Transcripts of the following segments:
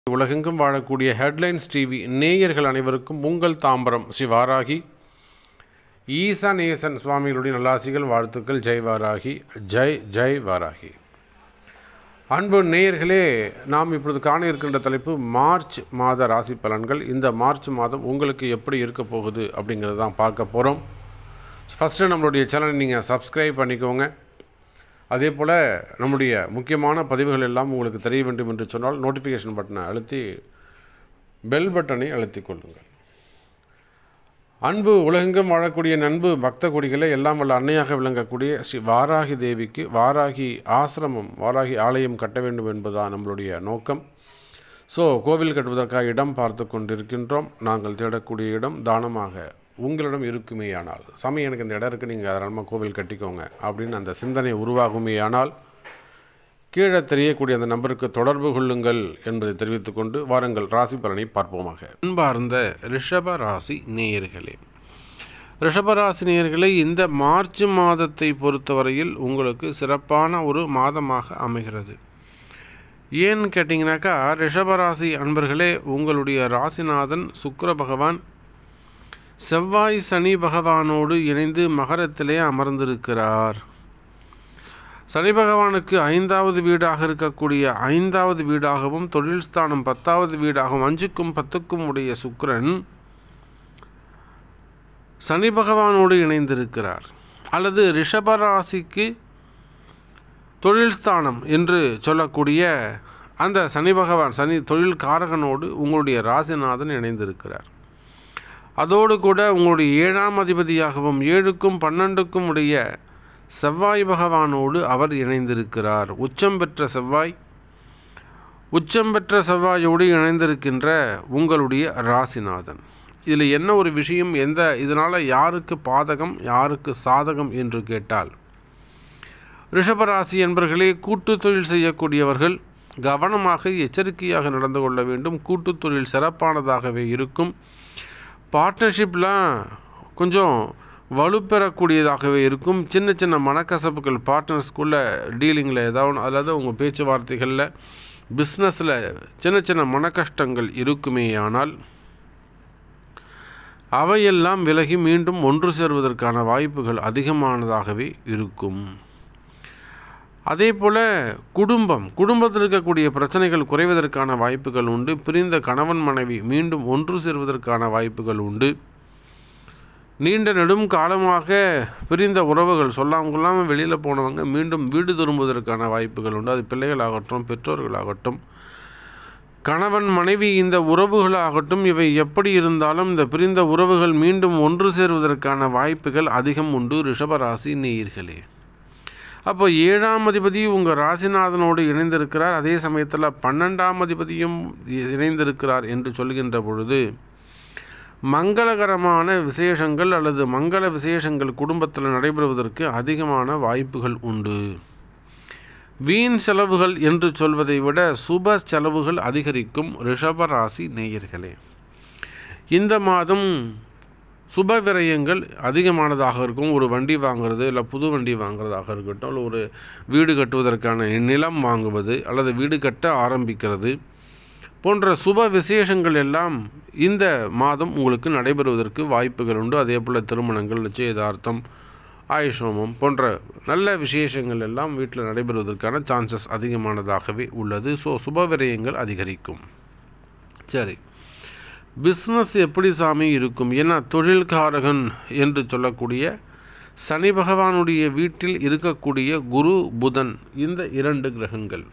உலகெங்கும் வாழக்கூடிய headlines TV நேயர்கள் அனைவருக்கும் உங்கள் தாம்பரம் ஸ்ரீ வாராகி ஈசா நேசன் சுவாமிகளுடைய நல்லாசிகள் வாழ்த்துக்கள் ஜெய் வாராகி ஜெய் ஜெய் வாராகி அன்பு நேயர்களே நாம் இப்பொழுது காண இருக்கின்ற தலைப்பு மார்ச் மாத ராசி பலன்கள் இந்த மார்ச் மாதம் உங்களுக்கு எப்படி இருக்க போகுது அப்படிங்கிறத தான் பார்க்க போகிறோம் ஃபஸ்ட்டு நம்மளுடைய சேனலை நீங்கள் சப்ஸ்கிரைப் பண்ணிக்கோங்க அதே போல் நம்முடைய முக்கியமான பதிவுகள் எல்லாம் உங்களுக்கு தெரிய வேண்டும் என்று சொன்னால் நோட்டிஃபிகேஷன் பட்டனை அழுத்தி பெல் பட்டனை அழுத்திக் கொள்ளுங்கள் அன்பு உலகெங்கும் வாழக்கூடிய நண்பு பக்த கொடிகளை எல்லாம் வல்ல அன்னையாக விளங்கக்கூடிய ஸ்ரீ வாராகி தேவிக்கு வாராகி ஆசிரமம் வாராகி ஆலயம் கட்ட வேண்டும் என்பதுதான் நம்மளுடைய நோக்கம் ஸோ கோவில் கட்டுவதற்காக இடம் பார்த்து கொண்டிருக்கின்றோம் நாங்கள் தேடக்கூடிய இடம் தானமாக உங்களிடம் இருக்குமேயானால் சாமி எனக்கு இந்த இடம் இருக்குது நீங்கள் தாராளமாக கோவில் கட்டிக்கோங்க அப்படின்னு அந்த சிந்தனை உருவாகுமேயானால் கீழே தெரியக்கூடிய அந்த நம்பருக்கு தொடர்பு கொள்ளுங்கள் என்பதை தெரிவித்துக்கொண்டு வாருங்கள் ராசி பலனை பார்ப்போமாக அன்பார்ந்த ரிஷப ராசி நேயர்களே ரிஷப ராசி நேயர்களே இந்த மார்ச் மாதத்தை பொறுத்தவரையில் உங்களுக்கு சிறப்பான ஒரு மாதமாக அமைகிறது ஏன்னு கேட்டிங்கனாக்கா ரிஷபராசி அன்பர்களே உங்களுடைய ராசிநாதன் சுக்கிர பகவான் செவ்வாய் சனி பகவானோடு இணைந்து மகரத்திலே அமர்ந்திருக்கிறார் சனி பகவானுக்கு ஐந்தாவது வீடாக இருக்கக்கூடிய ஐந்தாவது வீடாகவும் தொழில் ஸ்தானம் பத்தாவது வீடாகவும் அஞ்சுக்கும் பத்துக்கும் உடைய சுக்கிரன் சனி பகவானோடு இணைந்திருக்கிறார் அல்லது ரிஷபராசிக்கு தொழில் ஸ்தானம் என்று சொல்லக்கூடிய அந்த சனி பகவான் சனி தொழில் காரகனோடு உங்களுடைய ராசிநாதன் இணைந்திருக்கிறார் அதோடு கூட உங்களுடைய ஏழாம் அதிபதியாகவும் ஏழுக்கும் பன்னெண்டுக்கும் உடைய செவ்வாய் பகவானோடு அவர் இணைந்திருக்கிறார் உச்சம் பெற்ற செவ்வாய் உச்சம் பெற்ற செவ்வாயோடு இணைந்திருக்கின்ற உங்களுடைய ராசிநாதன் இதில் என்ன ஒரு விஷயம் எந்த இதனால் யாருக்கு பாதகம் யாருக்கு சாதகம் என்று கேட்டால் ரிஷபராசி என்பர்களே கூட்டு தொழில் செய்யக்கூடியவர்கள் கவனமாக எச்சரிக்கையாக நடந்து கொள்ள வேண்டும் கூட்டு தொழில் சிறப்பானதாகவே இருக்கும் பார்ட்னர்ஷிப்லாம் கொஞ்சம் வலுப்பெறக்கூடியதாகவே இருக்கும் சின்ன சின்ன மனக்கசப்புகள் பார்ட்னர்ஸ்குள்ளே டீலிங்கில் ஏதாவது அதாவது உங்கள் பேச்சுவார்த்தைகளில் பிஸ்னஸில் சின்ன சின்ன மனக்கஷ்டங்கள் இருக்குமேயானால் அவையெல்லாம் விலகி மீண்டும் ஒன்று சேர்வதற்கான வாய்ப்புகள் அதிகமானதாகவே இருக்கும் அதே போல் குடும்பம் குடும்பத்தில் இருக்கக்கூடிய பிரச்சனைகள் குறைவதற்கான வாய்ப்புகள் உண்டு பிரிந்த கணவன் மனைவி மீண்டும் ஒன்று சேர்வதற்கான வாய்ப்புகள் உண்டு நீண்ட நெடும் காலமாக பிரிந்த உறவுகள் சொல்லாமல் கொள்ளாமல் வெளியில் போனவங்க மீண்டும் வீடு திரும்புவதற்கான வாய்ப்புகள் உண்டு அது பிள்ளைகளாகட்டும் பெற்றோர்களாகட்டும் கணவன் மனைவி இந்த உறவுகளாகட்டும் இவை எப்படி இருந்தாலும் இந்த பிரிந்த உறவுகள் மீண்டும் ஒன்று சேருவதற்கான வாய்ப்புகள் அதிகம் உண்டு ரிஷபராசி நேயர்களே அப்போ ஏழாம் அதிபதி உங்கள் ராசிநாதனோடு இணைந்திருக்கிறார் அதே சமயத்தில் பன்னெண்டாம் அதிபதியும் இணைந்திருக்கிறார் என்று சொல்கின்ற பொழுது மங்களகரமான விசேஷங்கள் அல்லது மங்கள விசேஷங்கள் குடும்பத்தில் நடைபெறுவதற்கு அதிகமான வாய்ப்புகள் உண்டு வீண் செலவுகள் என்று சொல்வதை விட சுப செலவுகள் அதிகரிக்கும் ரிஷபராசி நேயர்களே இந்த மாதம் சுப விரயங்கள் அதிகமானதாக இருக்கும் ஒரு வண்டி வாங்குறது இல்லை புது வண்டி வாங்குறதாக இருக்கட்டும் இல்லை ஒரு வீடு கட்டுவதற்கான நிலம் வாங்குவது அல்லது வீடு கட்ட ஆரம்பிக்கிறது போன்ற சுப விசேஷங்கள் எல்லாம் இந்த மாதம் உங்களுக்கு நடைபெறுவதற்கு வாய்ப்புகள் உண்டு அதே போல் திருமணங்கள் நிச்சயதார்த்தம் ஆயுஷ்மம் போன்ற நல்ல விசேஷங்கள் எல்லாம் வீட்டில் நடைபெறுவதற்கான சான்சஸ் அதிகமானதாகவே உள்ளது ஸோ சுப விரயங்கள் அதிகரிக்கும் சரி பிஸ்னஸ் எப்படி சாமி இருக்கும் ஏன்னா தொழில்காரகன் என்று சொல்லக்கூடிய சனி பகவானுடைய வீட்டில் இருக்கக்கூடிய குரு புதன் இந்த இரண்டு கிரகங்கள்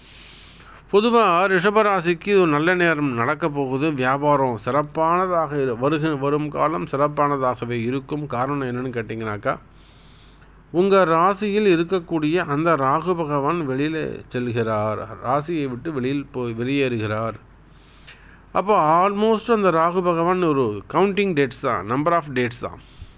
பொதுவாக ரிஷபராசிக்கு ஒரு நல்ல நேரம் நடக்கப் போகுது வியாபாரம் சிறப்பானதாக வருக வரும் காலம் சிறப்பானதாகவே இருக்கும் காரணம் என்னென்னு கேட்டிங்கனாக்கா உங்கள் ராசியில் இருக்கக்கூடிய அந்த ராகு பகவான் வெளியில் செல்கிறார் ராசியை விட்டு வெளியில் போய் வெளியேறுகிறார் அப்போ ஆல்மோஸ்ட் அந்த ராகு பகவான் ஒரு கவுண்டிங் டேட்ஸ் தான் நம்பர் ஆஃப் டேட்ஸ் தான்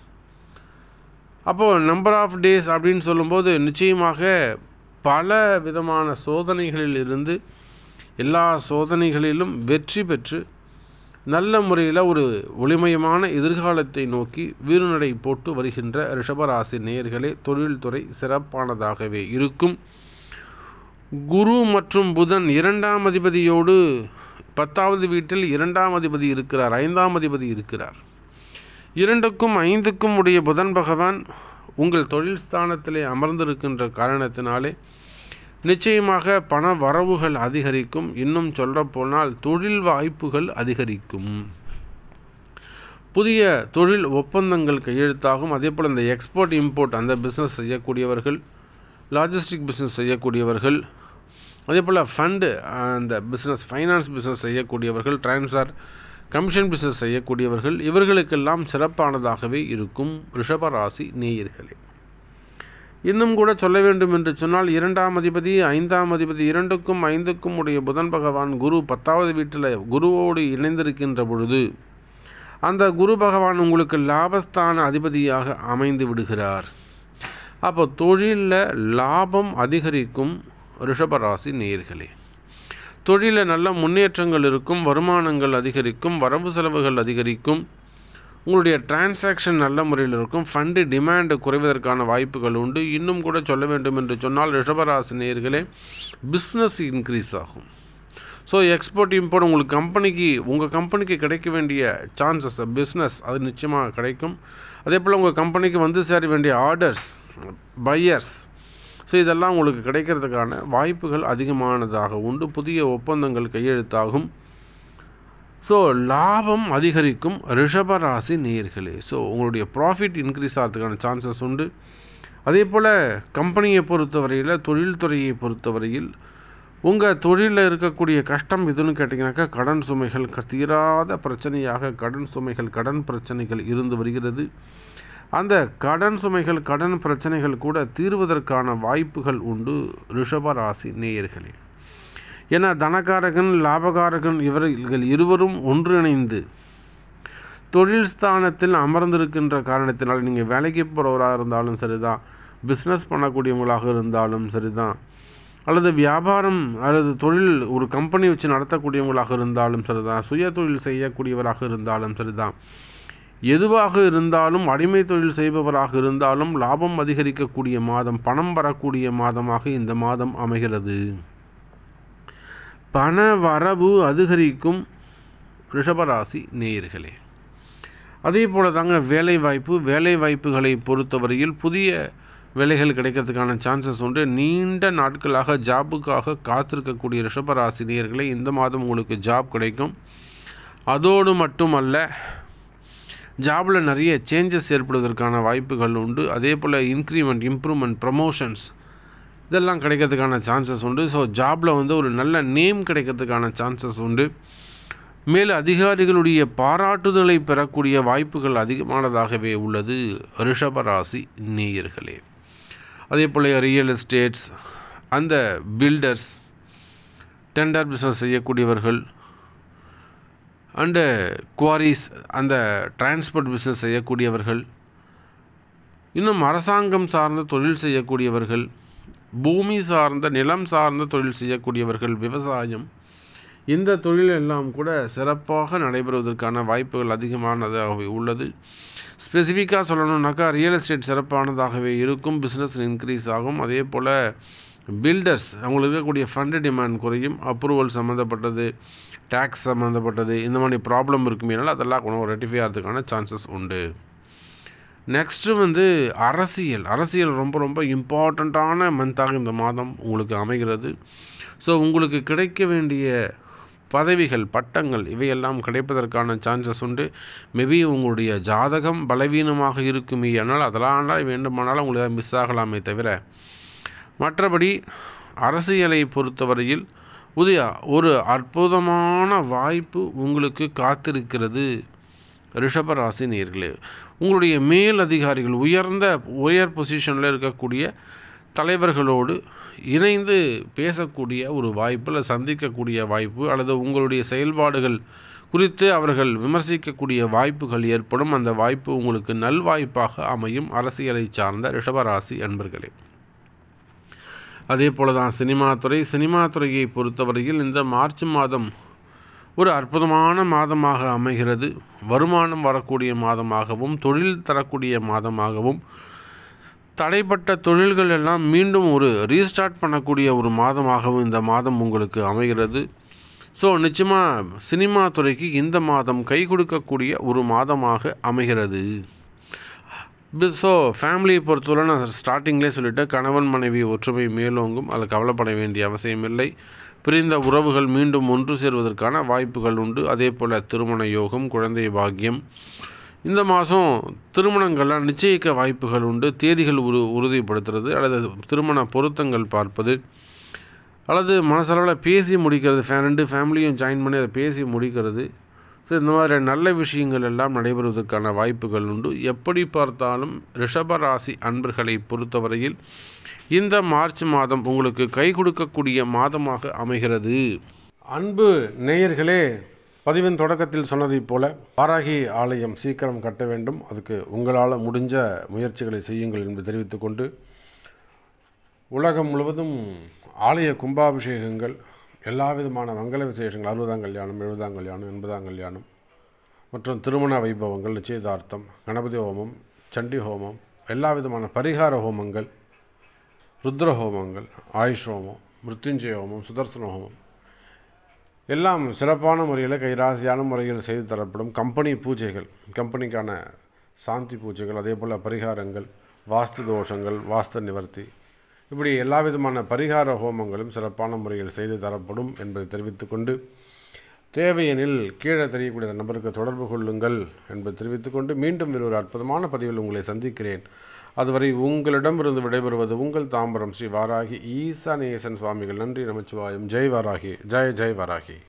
அப்போது நம்பர் ஆஃப் டேஸ் அப்படின்னு சொல்லும்போது நிச்சயமாக பல விதமான சோதனைகளில் இருந்து எல்லா சோதனைகளிலும் வெற்றி பெற்று நல்ல முறையில் ஒரு ஒளிமயமான எதிர்காலத்தை நோக்கி வீறுநடை போட்டு வருகின்ற ரிஷபராசி நேயர்களே தொழில்துறை சிறப்பானதாகவே இருக்கும் குரு மற்றும் புதன் இரண்டாம் அதிபதியோடு பத்தாவது வீட்டில் இரண்டாம் அதிபதி இருக்கிறார் ஐந்தாம் அதிபதி இருக்கிறார் இரண்டுக்கும் ஐந்துக்கும் உடைய புதன் பகவான் உங்கள் தொழில் ஸ்தானத்திலே அமர்ந்திருக்கின்ற காரணத்தினாலே நிச்சயமாக பண வரவுகள் அதிகரிக்கும் இன்னும் சொல்லப்போனால் தொழில் வாய்ப்புகள் அதிகரிக்கும் புதிய தொழில் ஒப்பந்தங்கள் கையெழுத்தாகும் அதே போல் இந்த எக்ஸ்போர்ட் இம்போர்ட் அந்த பிஸ்னஸ் செய்யக்கூடியவர்கள் லாஜிஸ்டிக் பிஸ்னஸ் செய்யக்கூடியவர்கள் அதே போல் ஃபண்டு அந்த பிஸ்னஸ் ஃபைனான்ஸ் பிஸ்னஸ் செய்யக்கூடியவர்கள் டிரான்ஸ்ஃபர் கமிஷன் பிஸ்னஸ் செய்யக்கூடியவர்கள் இவர்களுக்கெல்லாம் சிறப்பானதாகவே இருக்கும் ரிஷபராசி நேயர்களே இன்னும் கூட சொல்ல வேண்டும் என்று சொன்னால் இரண்டாம் அதிபதி ஐந்தாம் அதிபதி இரண்டுக்கும் ஐந்துக்கும் உடைய புதன் பகவான் குரு பத்தாவது வீட்டில் குருவோடு இணைந்திருக்கின்ற பொழுது அந்த குரு பகவான் உங்களுக்கு லாபஸ்தான அதிபதியாக அமைந்து விடுகிறார் அப்போ தொழிலில் லாபம் அதிகரிக்கும் ரிஷபராசி நேர்களே தொழிலில் நல்ல முன்னேற்றங்கள் இருக்கும் வருமானங்கள் அதிகரிக்கும் வரவு செலவுகள் அதிகரிக்கும் உங்களுடைய டிரான்சாக்ஷன் நல்ல முறையில் இருக்கும் ஃபண்டு டிமாண்டு குறைவதற்கான வாய்ப்புகள் உண்டு இன்னும் கூட சொல்ல வேண்டும் என்று சொன்னால் ரிஷபராசி நேர்களே பிஸ்னஸ் இன்க்ரீஸ் ஆகும் ஸோ எக்ஸ்போர்ட் இம்போர்ட் உங்களுக்கு கம்பெனிக்கு உங்கள் கம்பெனிக்கு கிடைக்க வேண்டிய சான்சஸ் பிஸ்னஸ் அது நிச்சயமாக கிடைக்கும் அதே போல் உங்கள் கம்பெனிக்கு வந்து சேர வேண்டிய ஆர்டர்ஸ் பையர்ஸ் ஸோ இதெல்லாம் உங்களுக்கு கிடைக்கிறதுக்கான வாய்ப்புகள் அதிகமானதாக உண்டு புதிய ஒப்பந்தங்கள் கையெழுத்தாகும் ஸோ லாபம் அதிகரிக்கும் ரிஷபராசி நேர்களே ஸோ உங்களுடைய ப்ராஃபிட் இன்க்ரீஸ் ஆகிறதுக்கான சான்சஸ் உண்டு அதே போல் கம்பெனியை பொறுத்தவரையில் தொழில்துறையை பொறுத்தவரையில் உங்கள் தொழிலில் இருக்கக்கூடிய கஷ்டம் எதுன்னு கேட்டிங்கனாக்கா கடன் சுமைகள் தீராத பிரச்சனையாக கடன் சுமைகள் கடன் பிரச்சனைகள் இருந்து வருகிறது அந்த கடன் சுமைகள் கடன் பிரச்சனைகள் கூட தீர்வதற்கான வாய்ப்புகள் உண்டு ரிஷபராசி நேயர்களே ஏன்னா தனகாரகன் லாபகாரகன் இவர்கள் இருவரும் ஒன்றிணைந்து தொழில் ஸ்தானத்தில் அமர்ந்திருக்கின்ற காரணத்தினால் நீங்கள் வேலைக்கு போகிறவராக இருந்தாலும் சரிதான் பிஸ்னஸ் பண்ணக்கூடியவங்களாக இருந்தாலும் சரிதான் அல்லது வியாபாரம் அல்லது தொழில் ஒரு கம்பெனி வச்சு நடத்தக்கூடியவங்களாக இருந்தாலும் சரிதான் சுய தொழில் செய்யக்கூடியவராக இருந்தாலும் சரிதான் எதுவாக இருந்தாலும் அடிமை தொழில் செய்பவராக இருந்தாலும் லாபம் அதிகரிக்கக்கூடிய மாதம் பணம் வரக்கூடிய மாதமாக இந்த மாதம் அமைகிறது பண வரவு அதிகரிக்கும் ரிஷபராசி நேயர்களே அதே போல் தாங்க வேலை வாய்ப்பு வேலை வாய்ப்புகளை பொறுத்தவரையில் புதிய வேலைகள் கிடைக்கிறதுக்கான சான்சஸ் உண்டு நீண்ட நாட்களாக ஜாபுக்காக காத்திருக்கக்கூடிய ரிஷபராசி நேயர்களே இந்த மாதம் உங்களுக்கு ஜாப் கிடைக்கும் அதோடு மட்டுமல்ல ஜாபில் நிறைய சேஞ்சஸ் ஏற்படுவதற்கான வாய்ப்புகள் உண்டு அதே போல் இன்க்ரிமெண்ட் இம்ப்ரூவ்மெண்ட் ப்ரமோஷன்ஸ் இதெல்லாம் கிடைக்கிறதுக்கான சான்சஸ் உண்டு ஸோ ஜாபில் வந்து ஒரு நல்ல நேம் கிடைக்கிறதுக்கான சான்சஸ் உண்டு மேல் அதிகாரிகளுடைய பாராட்டுதலை பெறக்கூடிய வாய்ப்புகள் அதிகமானதாகவே உள்ளது ரிஷபராசி நேயர்களே அதே போல் ரியல் எஸ்டேட்ஸ் அந்த பில்டர்ஸ் டெண்டர் பிஸ்னஸ் செய்யக்கூடியவர்கள் அண்டு குவாரிஸ் அந்த டிரான்ஸ்போர்ட் பிஸ்னஸ் செய்யக்கூடியவர்கள் இன்னும் அரசாங்கம் சார்ந்த தொழில் செய்யக்கூடியவர்கள் பூமி சார்ந்த நிலம் சார்ந்த தொழில் செய்யக்கூடியவர்கள் விவசாயம் இந்த தொழில் எல்லாம் கூட சிறப்பாக நடைபெறுவதற்கான வாய்ப்புகள் அதிகமானதாகவே உள்ளது ஸ்பெசிஃபிக்காக சொல்லணுன்னாக்கா ரியல் எஸ்டேட் சிறப்பானதாகவே இருக்கும் பிஸ்னஸ் இன்க்ரீஸ் ஆகும் அதே போல் பில்டர்ஸ் அவங்களுக்கு இருக்கக்கூடிய ஃபண்டு டிமாண்ட் குறையும் அப்ரூவல் சம்மந்தப்பட்டது டேக்ஸ் சம்மந்தப்பட்டது இந்த மாதிரி ப்ராப்ளம் இருக்குமேனால அதெல்லாம் கொஞ்சம் ரெட்டிஃபை ஆகிறதுக்கான சான்சஸ் உண்டு நெக்ஸ்ட்டு வந்து அரசியல் அரசியல் ரொம்ப ரொம்ப இம்பார்ட்டண்ட்டான மந்தாக இந்த மாதம் உங்களுக்கு அமைகிறது ஸோ உங்களுக்கு கிடைக்க வேண்டிய பதவிகள் பட்டங்கள் இவையெல்லாம் கிடைப்பதற்கான சான்சஸ் உண்டு மேபி உங்களுடைய ஜாதகம் பலவீனமாக இருக்குமே ஆனால் அதெல்லாம் வேண்டுமானாலும் உங்களுக்கு மிஸ் ஆகலாமே தவிர மற்றபடி அரசியலை பொறுத்தவரையில் உதயா ஒரு அற்புதமான வாய்ப்பு உங்களுக்கு காத்திருக்கிறது ரிஷபராசி நேர்களே உங்களுடைய மேல் அதிகாரிகள் உயர்ந்த உயர் பொசிஷனில் இருக்கக்கூடிய தலைவர்களோடு இணைந்து பேசக்கூடிய ஒரு வாய்ப்பு அல்லது சந்திக்கக்கூடிய வாய்ப்பு அல்லது உங்களுடைய செயல்பாடுகள் குறித்து அவர்கள் விமர்சிக்கக்கூடிய வாய்ப்புகள் ஏற்படும் அந்த வாய்ப்பு உங்களுக்கு நல்வாய்ப்பாக அமையும் அரசியலை சார்ந்த ரிஷபராசி அன்பர்களே அதே போல தான் சினிமா துறை சினிமா துறையை பொறுத்தவரையில் இந்த மார்ச் மாதம் ஒரு அற்புதமான மாதமாக அமைகிறது வருமானம் வரக்கூடிய மாதமாகவும் தொழில் தரக்கூடிய மாதமாகவும் தடைப்பட்ட தொழில்கள் எல்லாம் மீண்டும் ஒரு ரீஸ்டார்ட் பண்ணக்கூடிய ஒரு மாதமாகவும் இந்த மாதம் உங்களுக்கு அமைகிறது ஸோ நிச்சயமாக சினிமா துறைக்கு இந்த மாதம் கை கொடுக்கக்கூடிய ஒரு மாதமாக அமைகிறது ஸோ ஃபேமிலியை பொறுத்தவரை நான் ஸ்டார்டிங்லேயே சொல்லிட்டேன் கணவன் மனைவி ஒற்றுமை மேலோங்கும் அதில் கவலைப்பட வேண்டிய அவசியமில்லை பிரிந்த உறவுகள் மீண்டும் ஒன்று சேர்வதற்கான வாய்ப்புகள் உண்டு அதே போல் திருமண யோகம் குழந்தை பாக்கியம் இந்த மாதம் திருமணங்கள்லாம் நிச்சயிக்க வாய்ப்புகள் உண்டு தேதிகள் உரு உறுதிப்படுத்துறது அல்லது திருமண பொருத்தங்கள் பார்ப்பது அல்லது மனசளவில் பேசி முடிக்கிறது ஃபே ரெண்டு ஃபேமிலியும் ஜாயின் பண்ணி அதை பேசி முடிக்கிறது ஸோ இந்த மாதிரி நல்ல விஷயங்கள் எல்லாம் நடைபெறுவதற்கான வாய்ப்புகள் உண்டு எப்படி பார்த்தாலும் ரிஷபராசி அன்பர்களை பொறுத்தவரையில் இந்த மார்ச் மாதம் உங்களுக்கு கை கொடுக்கக்கூடிய மாதமாக அமைகிறது அன்பு நேயர்களே பதிவின் தொடக்கத்தில் சொன்னதைப் போல வாராகி ஆலயம் சீக்கிரம் கட்ட வேண்டும் அதுக்கு உங்களால் முடிஞ்ச முயற்சிகளை செய்யுங்கள் என்று தெரிவித்துக்கொண்டு உலகம் முழுவதும் ஆலய கும்பாபிஷேகங்கள் எல்லா விதமான மங்கள விசேஷங்கள் அறுபதாம் கல்யாணம் எழுபதாம் கல்யாணம் எண்பதாம் கல்யாணம் மற்றும் திருமண வைபவங்கள் நிச்சயதார்த்தம் கணபதி ஹோமம் சண்டி ஹோமம் எல்லா விதமான பரிகார ஹோமங்கள் ருத்ர ஹோமங்கள் ஆயுஷ் ஹோமம் மிருத்யுஞ்சய ஹோமம் சுதர்சன ஹோமம் எல்லாம் சிறப்பான முறையில் கைராசியான முறையில் செய்து தரப்படும் கம்பெனி பூஜைகள் கம்பெனிக்கான சாந்தி பூஜைகள் அதே போல் பரிகாரங்கள் வாஸ்து தோஷங்கள் வாஸ்து நிவர்த்தி இப்படி எல்லா விதமான பரிகார ஹோமங்களும் சிறப்பான முறையில் செய்து தரப்படும் என்பதை தெரிவித்துக்கொண்டு தேவையெனில் கீழே தெரியக்கூடிய நபருக்கு தொடர்பு கொள்ளுங்கள் என்பதை தெரிவித்துக்கொண்டு மீண்டும் வேறு ஒரு அற்புதமான பதிவில் உங்களை சந்திக்கிறேன் அதுவரை உங்களிடமிருந்து விடைபெறுவது உங்கள் தாம்பரம் ஸ்ரீ வாராகி ஈசானேசன் சுவாமிகள் நன்றி நமச்சிவாயம் ஜெய் வாராகி ஜெய் ஜெய் வாராகி